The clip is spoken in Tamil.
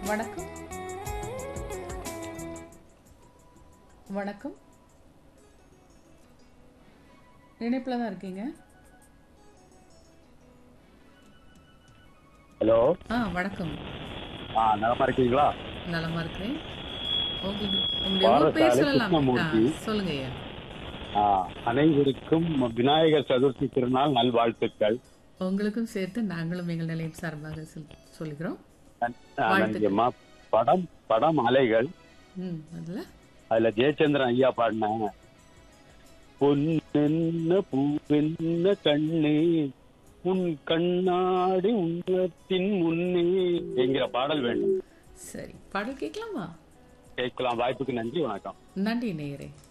வணக்கம் வணக்கம் இணைப்பில் தான் இருக்கீங்க ஹலோ ஆ வணக்கம் ஆ நலமா இருக்கீங்களா நலமா இருக்கிறேன் உங்களுக்கு உங்களுடைய ஊர் பேர் பாரசாலை சொல்லலாம் ஆ, கிருஷ்ணமூர்த்தி. சொல்லுங்க ஐயா ஆ, அனைவருக்கும் விநாயகர் சதுர்த்தி திருநாள் நல்வாழ்த்துக்கள் உங்களுக்கும் சேர்த்து நாங்களும் எங்கள் நிலையம் சார்பாக சொல்- சொல்லுகிறோம் நன்- ஆ, வாழ்த்துக்கள். நன்றிம்மா படம் படம் அலைகள் ம் அதில் அதுல ஜெயச்சந்திரன் ஐயா பாடின பொன்னென்ன பூவென்ன கண்ணே உன் கண்ணாடி உன்னத்தின் முன்னே என்கிற பாடல் வேண்டும் சரி பாடல் கேட்கலாமா கேட்கலாம் வாய்ப்புக்கு நன்றி வணக்கம் நன்றி நேயரே